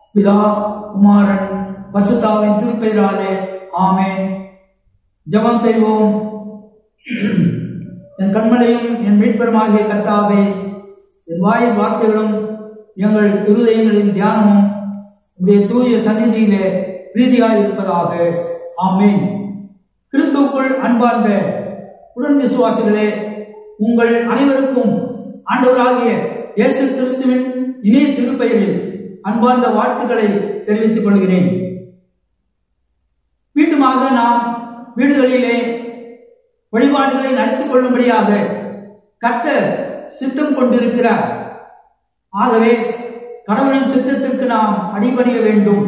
பிதா குமாரன் பசுத்தாவின் திருப்பெயராலே ஆமென் ஜெபம் செய்வோம் என் கண்மலையும் என் மீட்பெருமாகிய கர்த்தாவே என் வாயின் வார்த்தைகளும் எங்கள் இருதயங்களின் தியானமும் உடைய தூய சந்நிதியிலே பிரீதியாய் இருப்பதாக ஆமென் கிறிஸ்துவுக்குள் அன்பார்ந்த உடன் விசுவாசிகளே உங்கள் அனைவருக்கும் ஆண்டவராகிய இயேசு கிறிஸ்துவின் இனிய திருப்பெயரில் அன்பார்ந்த வாழ்த்துக்களை தெரிவித்துக் கொள்கிறேன் மீண்டுமாக நாம் வீடுகளிலே வழிபாடுகளை நடத்திக் கொள்ளும்படியாக கர்த்தர் சித்தம் கொண்டிருக்கிறார் ஆகவே கடவுளின் சித்தத்திற்கு நாம் அடிபணிய வேண்டும்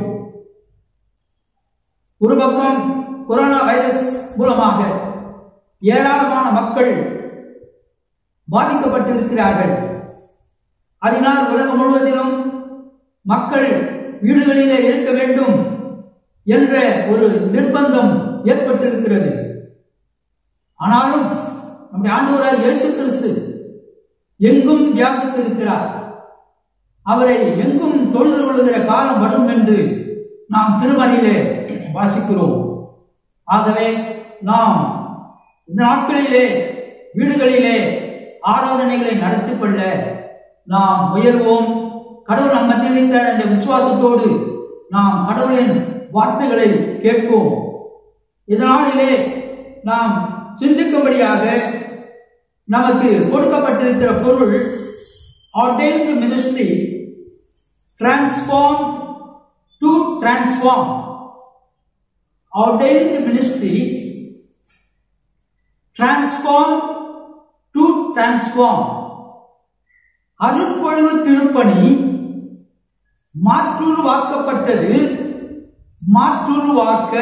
ஒரு பக்கம் கொரோனா வைரஸ் மூலமாக ஏராளமான மக்கள் பாதிக்கப்பட்டிருக்கிறார்கள் அதனால் உலகம் முழுவதிலும் மக்கள் வீடுகளிலே இருக்க வேண்டும் என்ற ஒரு நிர்பந்தம் ஏற்பட்டிருக்கிறது ஆனாலும் நம்முடைய ஆண்டவராக இயேசு கிறிஸ்து எங்கும் வியாபித்திருக்கிறார் அவரை எங்கும் தொழுது கொள்கிற காலம் வரும் என்று நாம் திருமணியிலே வாசிக்கிறோம் ஆகவே நாம் இந்த நாட்களிலே வீடுகளிலே ஆராதனைகளை நடத்திக் கொள்ள நாம் முயல்வோம் கடவுள் நம் மத்தியில் இருக்கிற அந்த விசுவாசத்தோடு நாம் கடவுளின் வார்த்தைகளை கேட்போம் இதனாலே நாம் சிந்திக்கும்படியாக நமக்கு கொடுக்கப்பட்டிருக்கிற பொருள் ordained ministry transform to transform ordained ministry transform to transform அருட்பொழிவு திருப்பணி மாற்றுருவாக்கப்பட்டது மாற்றுருவாக்க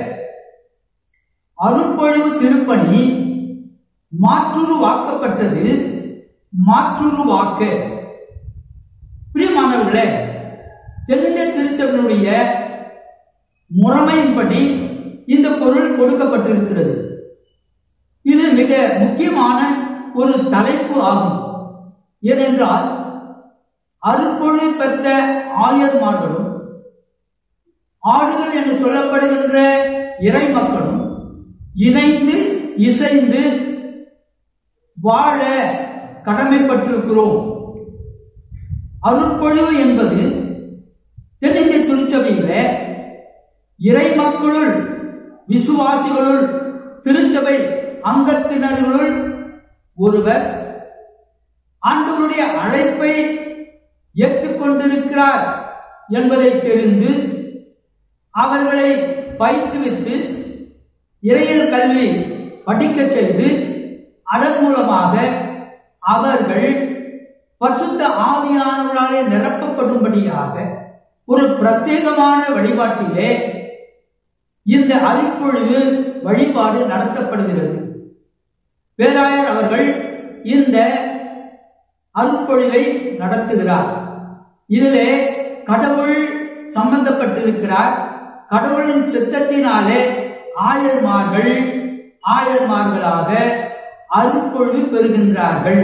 அருட்பொழிவு திருப்பணி மாற்றுருவாக்கப்பட்டது மாற்றுருவாக்க பிரியமானவர்களே தென்னிந்திய திருச்சபையினுடைய முறைமையின்படி இந்த பொருள் கொடுக்கப்பட்டிருக்கிறது இது மிக முக்கியமான ஒரு தலைப்பு ஆகும் ஏனென்றால் அருட்பொழி பெற்ற ஆயர்மார்களும் ஆடுகள் என்று சொல்லப்படுகின்ற இறை மக்களும் இணைந்து இசைந்து வாழ கடமைப்பட்டிருக்கிறோம் அருட்பொழிவு என்பது தென்னிந்திய திருச்சபையில இறை மக்களுள் விசுவாசிகளுள் திருச்சபை அங்கத்தினர்களுள் ஒருவர் ஆண்டவருடைய அழைப்பை ஏற்றுக்கொண்டிருக்கிறார் என்பதை தெரிந்து அவர்களை பயிற்றுவித்து இறையல் கல்வி படிக்கச் செய்து அதன் மூலமாக அவர்கள் பசுத்த ஆவியானவராலே நிரப்பப்படும்படியாக ஒரு பிரத்யேகமான வழிபாட்டிலே இந்த அரிப்பொழிவு வழிபாடு நடத்தப்படுகிறது பேராயர் அவர்கள் இந்த அருட்பொழிவை நடத்துகிறார் இதிலே கடவுள் சம்பந்தப்பட்டிருக்கிறார் கடவுளின் சித்தத்தினாலே ஆயர்மார்கள் ஆயர்மார்களாக அருட்பொழிவு பெறுகின்றார்கள்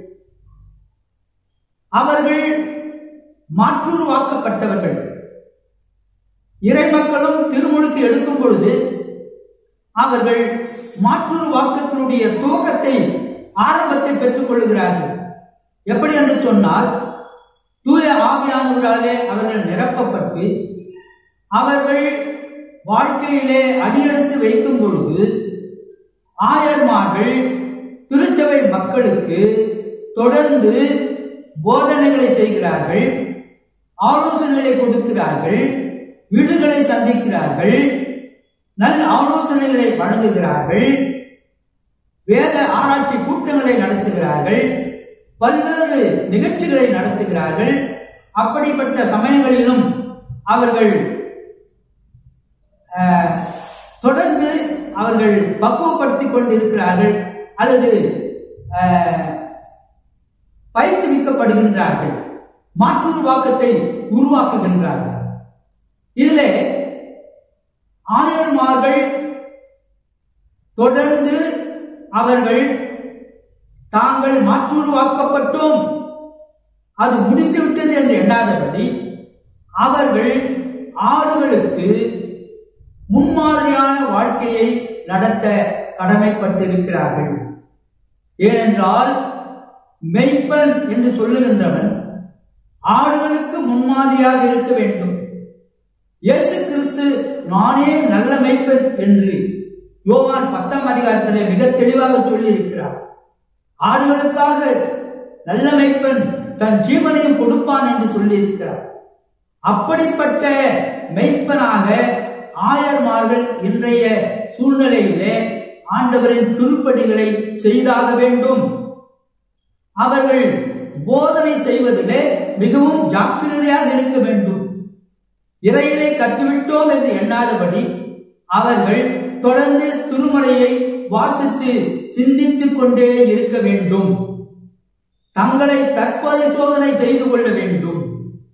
அவர்கள் மாற்றுருவாக்கப்பட்டவர்கள் இறைமக்களும் திருமுழுக்கு எடுக்கும் பொழுது அவர்கள் மாற்றுருவாக்கத்தினுடைய துவக்கத்தை ஆரம்பத்தை பெற்றுக் கொள்கிறார்கள் எப்படி என்று சொன்னால் தூய ஆவியானவராலே அவர்கள் நிரப்பப்பட்டு அவர்கள் வாழ்க்கையிலே அடியெடுத்து வைக்கும் பொழுது ஆயர்மார்கள் திருச்சபை மக்களுக்கு தொடர்ந்து போதனைகளை செய்கிறார்கள் ஆலோசனைகளை கொடுக்கிறார்கள் வீடுகளை சந்திக்கிறார்கள் நல் ஆலோசனைகளை வழங்குகிறார்கள் வேத ஆராய்ச்சி கூட்டங்களை நடத்துகிறார்கள் பல்வேறு நிகழ்ச்சிகளை நடத்துகிறார்கள் அப்படிப்பட்ட சமயங்களிலும் அவர்கள் அஹ், தொடர்ந்து அவர்கள் பக்குவப்படுத்திக் கொண்டிருக்கிறார்கள் அல்லது அஹ், பயிற்றுவிக்கப்படுகின்றார்கள் மாற்றுருவாக்கத்தை உருவாக்குகின்றார்கள் இதிலே ஆயர்மார்கள் தொடர்ந்து அவர்கள் தாங்கள் மாற்றுருவாக்கப்பட்டோம் அது முடிந்துவிட்டது என்று எண்ணாதபடி அவர்கள் ஆடுகளுக்கு முன்மாதிரியான வாழ்க்கையை நடத்த கடமைப்பட்டிருக்கிறார்கள் ஏனென்றால் மெய்ப்பன் என்று சொல்லுகின்றவன் ஆடுகளுக்கு முன்மாதிரியாக இருக்க வேண்டும் இயேசு கிறிஸ்து நானே நல்ல மெய்ப்பன் என்று யோவான் பத்தாம் அதிகாரத்திலே மிக தெளிவாக சொல்லி இருக்கிறார் ஆடுகளுக்காக நல்ல மெய்ப்பன் தன் ஜீவனையும் கொடுப்பான் என்று சொல்லி இருக்கிறார் அப்படிப்பட்ட மெய்ப்பனாக ஆயர்மார்கள் இன்றைய சூழ்நிலையிலே ஆண்டவரின் திருப்படிகளை செய்தாக வேண்டும் அவர்கள் போதனை செய்வதிலே மிகவும் ஜாக்கிரதையாக இருக்க வேண்டும் இறையிலே கற்றுவிட்டோம் என்று எண்ணாதபடி அவர்கள் தொடர்ந்து திருமறையை வாசித்து சிந்தித்துக் கொண்டே இருக்க வேண்டும் தங்களை தற்பரிசோதனை செய்து கொள்ள வேண்டும்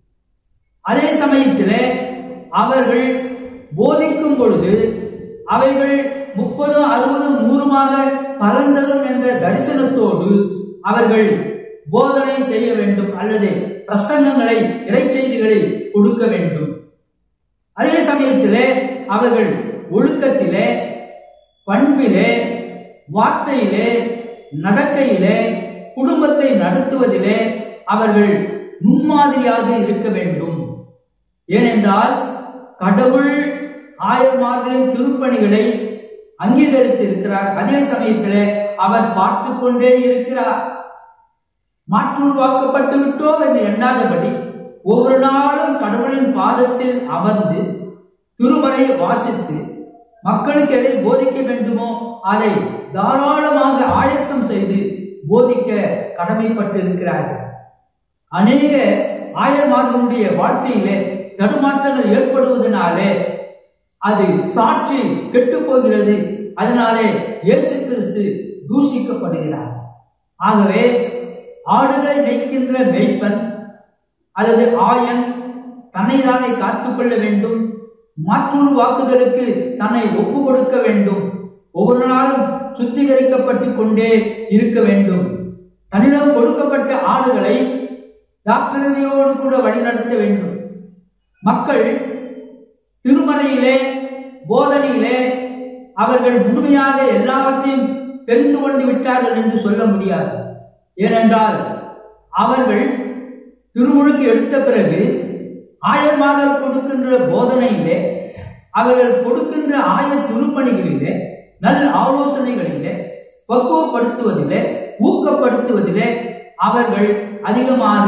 அதே சமயத்திலே அவர்கள் போதிக்கும் பொழுது அவைகள் முப்பது அறுபது நூறுமாக பலன் தரும் என்ற தரிசனத்தோடு அவர்கள் போதனை செய்ய வேண்டும் அல்லது பிரசங்கங்களை இறை செய்திகளை கொடுக்க வேண்டும் அதே சமயத்திலே அவர்கள் ஒழுக்கத்திலே பண்பிலே வார்த்தையிலே நடக்கையிலே குடும்பத்தை நடத்துவதிலே அவர்கள் முன்மாதிரியாக இருக்க வேண்டும் ஏனென்றால் கடவுள் ஆயர்மார்களின் திருப்பணிகளை அங்கீகரித்து இருக்கிறார் அதே சமயத்திலே அவர் பார்த்து கொண்டே இருக்கிறார் மாற்றுருவாக்கப்பட்டு விட்டோம் என்று எண்ணாதபடி ஒவ்வொரு நாளும் கடவுளின் பாதத்தில் அமர்ந்து திருமறை வாசித்து மக்களுக்கு எதை போதிக்க வேண்டுமோ அதை தாராளமாக ஆயத்தம் செய்து போதிக்க கடமைப்பட்டு இருக்கிறார்கள் அநேக ஆயர்மார்களுடைய வாழ்க்கையிலே தடுமாற்றங்கள் ஏற்படுவதனாலே அது சாட்சி கெட்டு போகிறது அதனாலே இயேசு கிறிஸ்து தூஷிக்கப்படுகிறார் ஆகவே ஆடுகளை மேய்க்கின்ற மேய்ப்பன் அல்லது ஆயன் தன்னை தானே காத்துக்கொள்ள வேண்டும் மாற்றூர் வாக்குதலுக்கு தன்னை ஒப்பு கொடுக்க வேண்டும் ஒவ்வொரு நாளும் சுத்திகரிக்கப்பட்டு கொண்டே இருக்க வேண்டும் தன்னிடம் கொடுக்கப்பட்ட ஆடுகளை ஜாக்கிரதையோடு கூட வழிநடத்த வேண்டும் மக்கள் திருமறையிலே போதனையிலே அவர்கள் முழுமையாக எல்லாவற்றையும் தெரிந்து கொண்டு விட்டார்கள் என்று சொல்ல முடியாது ஏனென்றால் அவர்கள் திருமுழுக்கு எடுத்த பிறகு ஆயர்மார்கள் கொடுக்கின்ற போதனையிலே அவர்கள் கொடுக்கின்ற ஆயர் திருப்பணிகளிலே நல்ல ஆலோசனைகளிலே பக்குவப்படுத்துவதிலே ஊக்கப்படுத்துவதிலே அவர்கள் அதிகமாக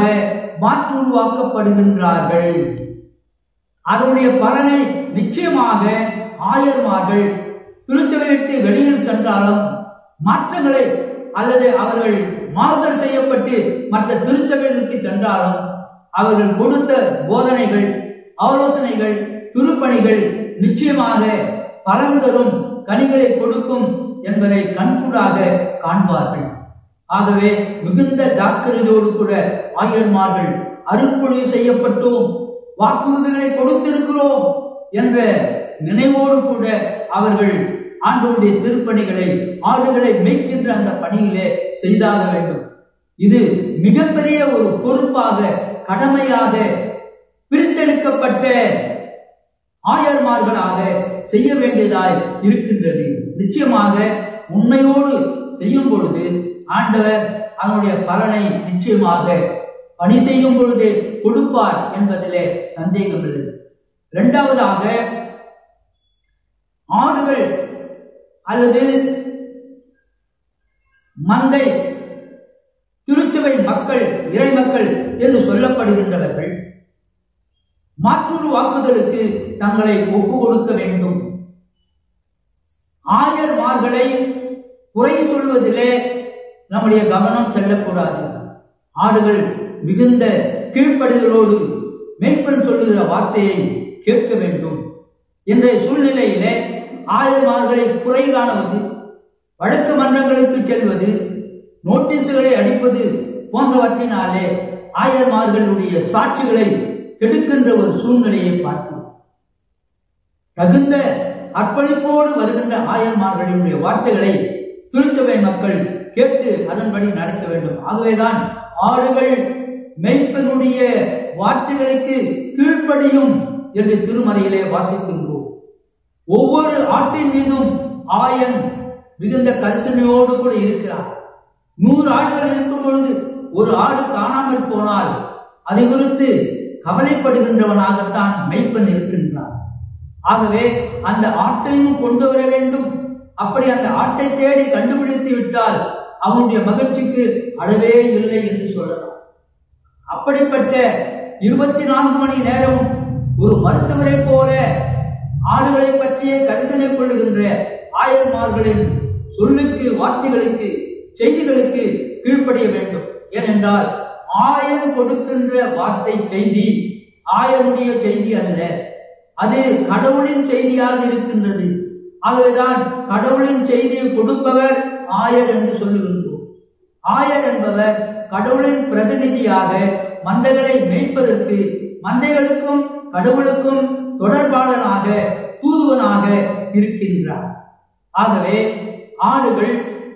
மாற்றுருவாக்கப்படுகின்றார்கள் அதனுடைய பலனை நிச்சயமாக ஆயர்மார்கள் திருச்சபை விட்டு வெளியில் சென்றாலும் மாற்றங்களை அல்லது அவர்கள் மாறுதல் செய்யப்பட்டு மற்ற திருச்சபைகளுக்கு சென்றாலும் அவர்கள் கொடுத்த போதனைகள் ஆலோசனைகள் திருப்பணிகள் நிச்சயமாக பலன் தரும் கனிகளை கொடுக்கும் என்பதை கண்கூடாக காண்பார்கள் ஆகவே மிகுந்த ஜாக்கிரதையோடு கூட ஆயர்மார்கள் அருட்பொழிவு செய்யப்பட்டோம் வாக்குறுதிகளை கொடுத்திருக்கிறோம் என்ற நினைவோடு கூட அவர்கள் ஆண்டவருடைய திருப்பணிகளை ஆடுகளை மேய்க்கின்ற அந்த பணியிலே செய்தாக வேண்டும் இது மிகப்பெரிய ஒரு பொறுப்பாக கடமையாக பிரித்தெடுக்கப்பட்ட ஆயர்மார்களாக செய்ய வேண்டியதாய் இருக்கின்றது நிச்சயமாக உண்மையோடு செய்யும் பொழுது ஆண்டவர் அதனுடைய பலனை நிச்சயமாக பணி செய்யும் பொழுது கொடுப்பார் என்பதிலே சந்தேகமில்லை இரண்டாவதாக ஆடுகள் அல்லது மந்தை திருச்சபை மக்கள் இறை மக்கள் என்று சொல்லப்படுகின்றவர்கள் மாற்றொரு வாக்குதலுக்கு தங்களை ஒப்பு கொடுக்க வேண்டும் ஆயர்மார்களை குறை சொல்வதிலே நம்முடைய கவனம் செல்லக்கூடாது ஆடுகள் மிகுந்த கீழ்ப்படுதலோடு மேய்ப்பன் சொல்லுகிற வார்த்தையை கேட்க வேண்டும் இன்றைய சூழ்நிலையிலே ஆயர்மார்களை குறை காணுவது வழக்கு மன்றங்களுக்கு செல்வது நோட்டீஸுகளை அடிப்பது போன்றவற்றினாலே ஆயர்மார்களுடைய சாட்சிகளை கெடுக்கின்ற ஒரு சூழ்நிலையை பார்க்கிறோம் தகுந்த அர்ப்பணிப்போடு வருகின்ற ஆயர்மார்களுடைய வார்த்தைகளை திருச்சபை மக்கள் கேட்டு அதன்படி நடக்க வேண்டும் ஆகவேதான் ஆடுகள் மெய்ப்பனுடைய வார்த்தைகளுக்கு கீழ்ப்படியும் என்று திருமறையிலே வாசிக்கின்றோம் ஒவ்வொரு ஆட்டின் மீதும் ஆயன் மிகுந்த கரிசனையோடு கூட இருக்கிறார் நூறு ஆடுகள் இருக்கும் பொழுது ஒரு ஆடு காணாமல் போனால் அதை குறித்து கவலைப்படுகின்றவனாகத்தான் மெய்ப்பன் இருக்கின்றான் ஆகவே அந்த ஆட்டையும் கொண்டு வர வேண்டும் அப்படி அந்த ஆட்டை தேடி கண்டுபிடித்து விட்டால் அவனுடைய மகிழ்ச்சிக்கு அளவே இல்லை என்று சொல்லலாம் அப்படிப்பட்ட இருபத்தி நான்கு மணி நேரமும் ஒரு மருத்துவரை போல ஆடுகளை பற்றிய கரிசனை கொள்ளுகின்ற ஆயர்மார்களின் சொல்லுக்கு வார்த்தைகளுக்கு செய்திகளுக்கு கீழ்ப்படிய வேண்டும் ஏனென்றால் ஆயர் கொடுக்கின்ற வார்த்தை செய்தி ஆயருடைய செய்தி அல்ல அது கடவுளின் செய்தியாக இருக்கின்றது ஆகவேதான் கடவுளின் செய்தியை கொடுப்பவர் ஆயர் என்று சொல்லுகின்றோம் ஆயர் என்பவர் கடவுளின் பிரதிநிதியாக மந்தைகளை மேய்ப்பதற்கு மந்தைகளுக்கும் கடவுளுக்கும் தொடர்பாளனாக தூதுவனாக இருக்கின்றார் ஆகவே ஆடுகள்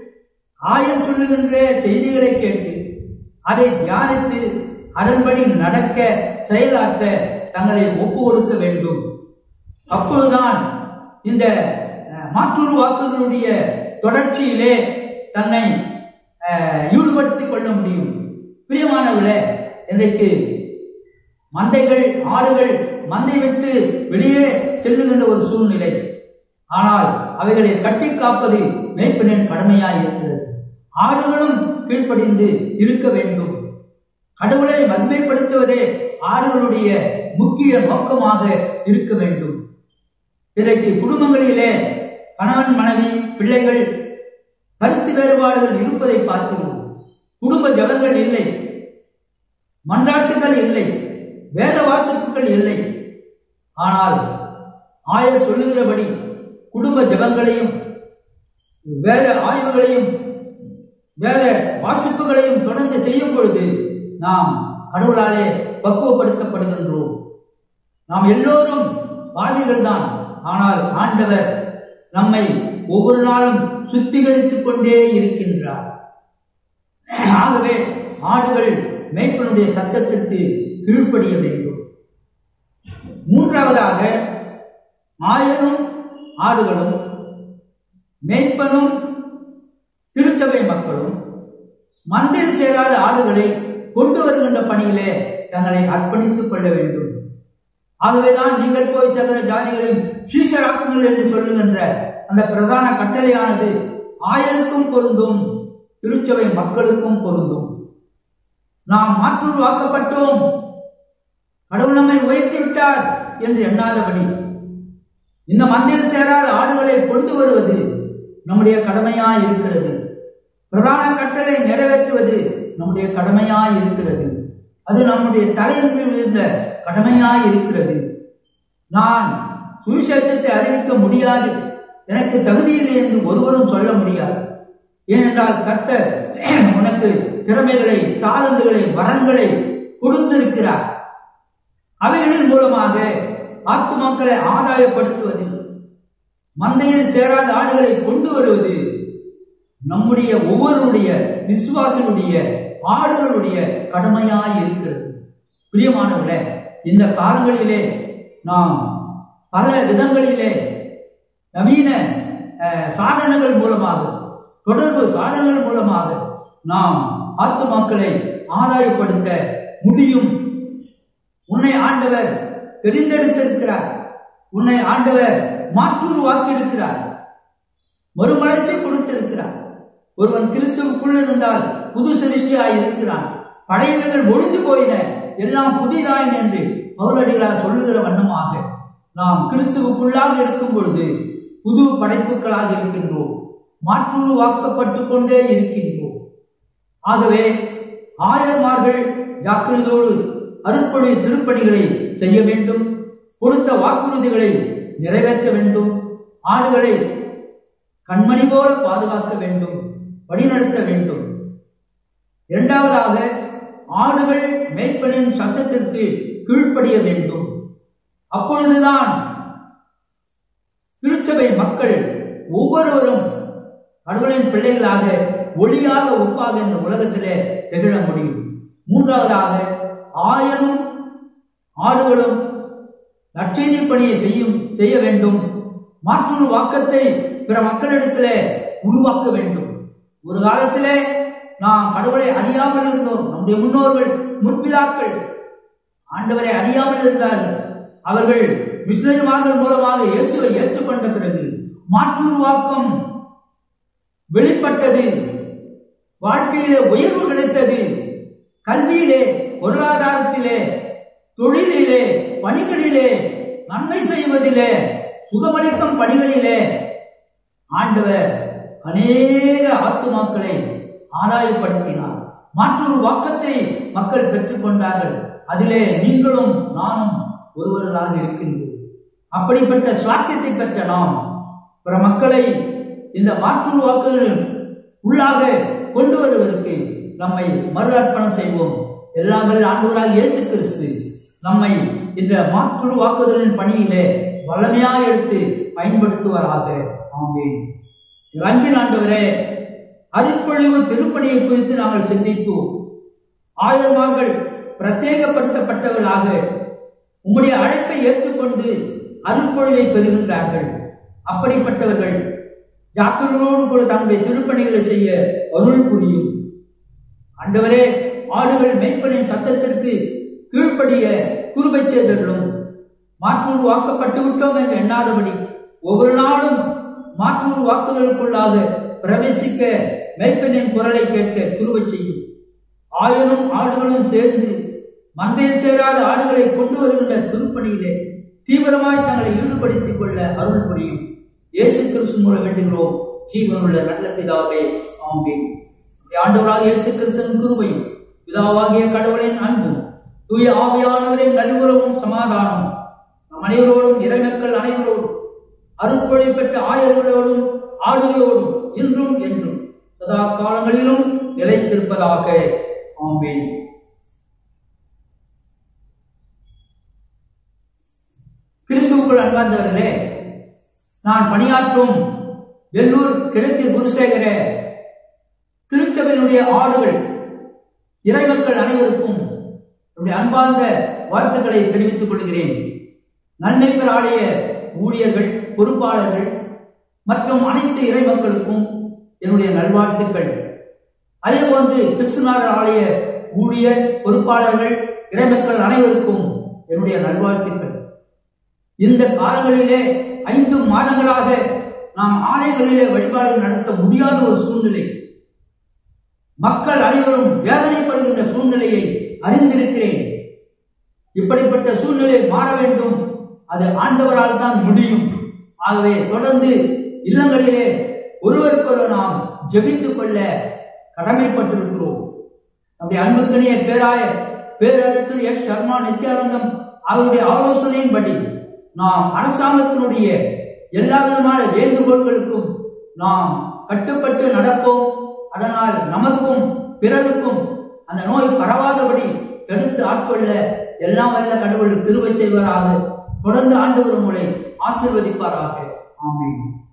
ஆயர் சொல்லுகின்ற செய்திகளை கேட்டு அதை தியானித்து அதன்படி நடக்க செயலாற்ற தங்களை ஒப்பு கொடுக்க வேண்டும் அப்பொழுதுதான் இந்த அஹ், மாற்றுருவாக்குகளுடைய தொடர்ச்சியிலே தன்னை அஹ், ஈடுபடுத்திக் கொள்ள முடியும் பிரியமானவர்களே இன்றைக்கு மந்தைகள் ஆடுகள் மந்தை விட்டு வெளியே செல்லுகின்ற ஒரு சூழ்நிலை ஆனால் அவைகளை கட்டி காப்பது மேய்ப்பனின் கடமையாய் இருக்கிறது ஆடுகளும் கீழ்ப்படிந்து இருக்க வேண்டும் கடவுளை மகிமைப்படுத்துவதே ஆடுகளுடைய முக்கிய நோக்கமாக இருக்க வேண்டும் இன்றைக்கு குடும்பங்களிலே கணவன் மனைவி பிள்ளைகள் கருத்து வேறுபாடுகள் இருப்பதை பார்க்கிறோம் குடும்ப ஜபங்கள் இல்லை மன்றாட்டுகள் இல்லை வேத வாசிப்புகள் இல்லை ஆனால் ஆயர் சொல்லுகிறபடி குடும்ப ஜபங்களையும் வேத ஆய்வுகளையும் வேத வாசிப்புகளையும் தொடர்ந்து செய்யும் பொழுது நாம் கடவுளாலே பக்குவப்படுத்தப்படுகின்றோம் நாம் எல்லோரும் பாவிகள் தான் ஆனால் ஆண்டவர் நம்மை ஒவ்வொரு நாளும் சுத்திகரித்துக் கொண்டே இருக்கின்றார் ஆகவே ஆடுகள் மேய்ப்பனுடைய சத்தத்திற்கு கீழ்ப்படிய வேண்டும் மூன்றாவதாக ஆயனும் ஆடுகளும் மேய்ப்பனும் திருச்சபை மக்களும் மந்தில் சேராத ஆடுகளை கொண்டு வருகின்ற பணியிலே தங்களை அர்ப்பணித்துக் கொள்ள வேண்டும் ஆகவேதான் நீங்கள் போய் சகல ஜாதிகளின் சீசராக்குங்கள் என்று சொல்லுகின்ற அந்த பிரதான கட்டளையானது ஆயருக்கும் பொருந்தும் திருச்சபை மக்களுக்கும் பொருந்தும் நாம் மாற்றுருவாக்கப்பட்டோம் கடவுள் நம்மை உயர்த்தி விட்டார் என்று எண்ணாதபடி இந்த மந்தியில் சேராத ஆடுகளை கொண்டு வருவது நம்முடைய கடமையாய் இருக்கிறது பிரதான கட்டளை நிறைவேற்றுவது நம்முடைய கடமையாய் இருக்கிறது அது நம்முடைய தலையின் மேல் இருந்த கடமையாய் இருக்கிறது நான் சுவிசேஷத்தை அறிவிக்க முடியாது எனக்கு தகுதியில்லை என்று ஒருவரும் சொல்ல முடியாது ஏனென்றால் கர்த்தர் உனக்கு திறமைகளை தாளந்துகளை வரங்களை கொடுத்திருக்கிறார் அவைகளின் மூலமாக ஆத்துமாக்களை ஆதாயப்படுத்துவது மந்தையில் சேராத ஆடுகளை கொண்டு வருவது நம்முடைய ஒவ்வொருடைய விசுவாசனுடைய ஆடுகளுடைய கடமையாய் இருக்கிறது பிரியமானவர்களே இந்த காலங்களிலே நாம் பல விதங்களிலே நவீன அஹ், சாதனங்கள் மூலமாக தொடர்பு சாதனங்கள் மூலமாக நாம் ஆத்துமாக்களை ஆதாயப்படுத்த முடியும் உன்னை ஆண்டவர் தெரிந்தெடுத்திருக்கிறார் உன்னை ஆண்டவர் மாற்றுருவாக்கி இருக்கிறார் மறுமலர்ச்சி கொடுத்திருக்கிறார் ஒருவன் கிறிஸ்துவுக்குள் இருந்தால் புது சிருஷ்டியாய் இருக்கிறான் பழையவைகள் ஒழிந்து போயின எல்லாம் புதிதாயின என்று பவுலடிகளார் சொல்லுகிற வண்ணமாக நாம் கிறிஸ்துவுக்குள்ளாக இருக்கும் பொழுது புது படைப்புகளாக இருக்கின்றோம் மாற்றுருவாக்கப்பட்டு கொண்டே இருக்கின்றோம் ஆகவே ஆயர்மார்கள் ஜாக்கிரதையோடு அருட்பொழி திருப்பணிகளை செய்ய வேண்டும் கொடுத்த வாக்குறுதிகளை நிறைவேற்ற வேண்டும் ஆடுகளை கண்மணி போல பாதுகாக்க வேண்டும் வழிநடத்த வேண்டும் இரண்டாவதாக ஆடுகள் மேய்ப்பனின் சத்தத்திற்கு கீழ்ப்படிய வேண்டும் அப்பொழுதுதான் திருச்சபை மக்கள் ஒவ்வொருவரும் கடவுளின் பிள்ளைகளாக ஒளியாக உப்பாக இந்த உலகத்திலே திகழ முடியும் மூன்றாவதாக ஆயனும் ஆடுகளும் நற்செய்தி பணியை செய்யும் செய்ய வேண்டும் மாற்றொரு வாக்கத்தை பிற மக்களிடத்திலே உருவாக்க வேண்டும் ஒரு காலத்திலே நாம் கடவுளை அறியாமல் இருந்தோம் நம்முடைய முன்னோர்கள் முற்பிதாக்கள் ஆண்டவரை அறியாமல் இருந்தார்கள் அவர்கள் மிஷினரிமார்கள் மூலமாக இயேசுவை ஏற்றுக்கொண்ட பிறகு மாற்றுருவாக்கம் வெளிப்பட்டது வாழ்க்கையிலே உயர்வு கிடைத்தது கல்வியிலே பொருளாதாரத்திலே தொழிலிலே பணிகளிலே நன்மை செய்வதிலே சுகமளிக்கும் பணிகளிலே ஆண்டவர் அநேக ஆத்துமாக்களை ஆதாயப்படுத்தினார் மாற்றொரு வாக்கத்தை மக்கள் பெற்றுக்கொண்டார்கள் அதிலே நீங்களும் நானும் ஒருவர்களாக இருக்கின்றோம் அப்படிப்பட்ட சுவாக்கியத்தை பெற்ற நாம் பிற மக்களை இந்த மாற்று வாக்குகள் உள்ளாக கொண்டு வருவதற்கு நம்மை மறு அர்ப்பணம் செய்வோம் எல்லாம் வல்ல ஆண்டவராக இயேசு கிறிஸ்து நம்மை இந்த மாற்று வாக்குதலின் பணியிலே வல்லமையாக எடுத்து பயன்படுத்துவாராக ஆமேன் அன்பின் ஆண்டவரே அருட்பொழிவு திருப்பணியை குறித்து நாங்கள் சிந்தித்தோம் ஆயிரமார்கள் பிரத்யேகப்படுத்தப்பட்டவர்களாக உம்முடைய அழைப்பை ஏற்றுக்கொண்டு அருட்பொழிவை பெறுகின்றார்கள் அப்படிப்பட்டவர்கள் ஜாக்கிரதோடு கூட தங்களுடைய திருப்பணிகளை செய்ய அருள் புரியும் ஆண்டவரே ஆடுகள் மேய்ப்பனின் சத்தத்திற்கு கீழ்ப்படிய குருபை செய்தர்களும் மாற்றூர் வாக்கப்பட்டு விட்டோம் என்று எண்ணாதபடி ஒவ்வொரு நாளும் மாற்றூர் வாக்குகளுக்குள்ளாக பிரவேசிக்க மேய்ப்பனின் குரலை கேட்க குருவை செய்யும் ஆயனும் ஆடுகளும் சேர்ந்து மந்தையில் சேராத ஆடுகளை கொண்டு வருகின்ற திருப்பணியிலே தீவிரமாய் தங்களை ஈடுபடுத்திக் கொள்ள அருள் புரியும் இயேசு கிறிஸ்து மூலம் வேண்டுகிறோம் ஜீவனுள்ள நல்ல பிதாவே ஆம்பேன் ஆண்டவராக இயேசு கிறிஸ்தன் குருவையும் பிதாவாகிய கடவுளின் அன்பும் தூய ஆவியானவரின் நல்வுறவும் சமாதானம் நம் அனைவரோடும் இறைமக்கள் அனைவரோடும் அருட்பொழி பெற்ற ஆயர்களோடும் ஆடுகளோடும் இன்றும் என்றும் சதா காலங்களிலும் நிலைத்திருப்பதாக ஆம்பேன் கிறிஸ்துவுக்குள் அன்பார்ந்தவர்களே நான் பணியாற்றும் வெள்ளூர் கிழக்கு குருசேகர திருச்சபையினுடைய ஆடுகள் இறைமக்கள் அனைவருக்கும் என்னுடைய அன்பார்ந்த வாழ்த்துக்களை தெரிவித்துக் கொள்கிறேன் நன்மை பெற ஆலய ஊழியர்கள் பொறுப்பாளர்கள் மற்றும் அனைத்து இறைமக்களுக்கும் என்னுடைய நல்வாழ்த்துக்கள் அதே போன்று கிருஷ்ணநாதர் ஆலய ஊழியர் பொறுப்பாளர்கள் இறைமக்கள் அனைவருக்கும் என்னுடைய நல்வாழ்த்துக்கள் இந்த காலங்களிலே ஐந்து மாதங்களாக நாம் ஆலயங்களிலே வழிபாடுகள் நடத்த முடியாத ஒரு சூழ்நிலை மக்கள் அனைவரும் வேதனைப்படுகின்ற சூழ்நிலையை அறிந்திருக்கிறேன் இப்படிப்பட்ட சூழ்நிலை மாற வேண்டும் அது ஆண்டவரால் தான் முடியும் ஆகவே தொடர்ந்து இல்லங்களிலே ஒருவருக்கொருவர் நாம் ஜெபித்துக் கொள்ள கடமைப்பட்டிருக்கிறோம் நம்முடைய அன்புக்கணிய பேராய பேரறிஞர் எஸ் சர்மா நித்யானந்தம் அவருடைய ஆலோசனையின்படி நாம் அரசாங்கத்தினுடைய எல்லா விதமான வேண்டுகோள்களுக்கும் நாம் கட்டுப்பட்டு நடப்போம் அதனால் நமக்கும் பிறருக்கும் அந்த நோய் பரவாதபடி எடுத்து ஆட்கொள்ள எல்லாம் வல்ல கடவுள் கிருவை செய்வராக தொடர்ந்து ஆண்டு வரும் முறை ஆசிர்வதிப்பாராக ஆமீன்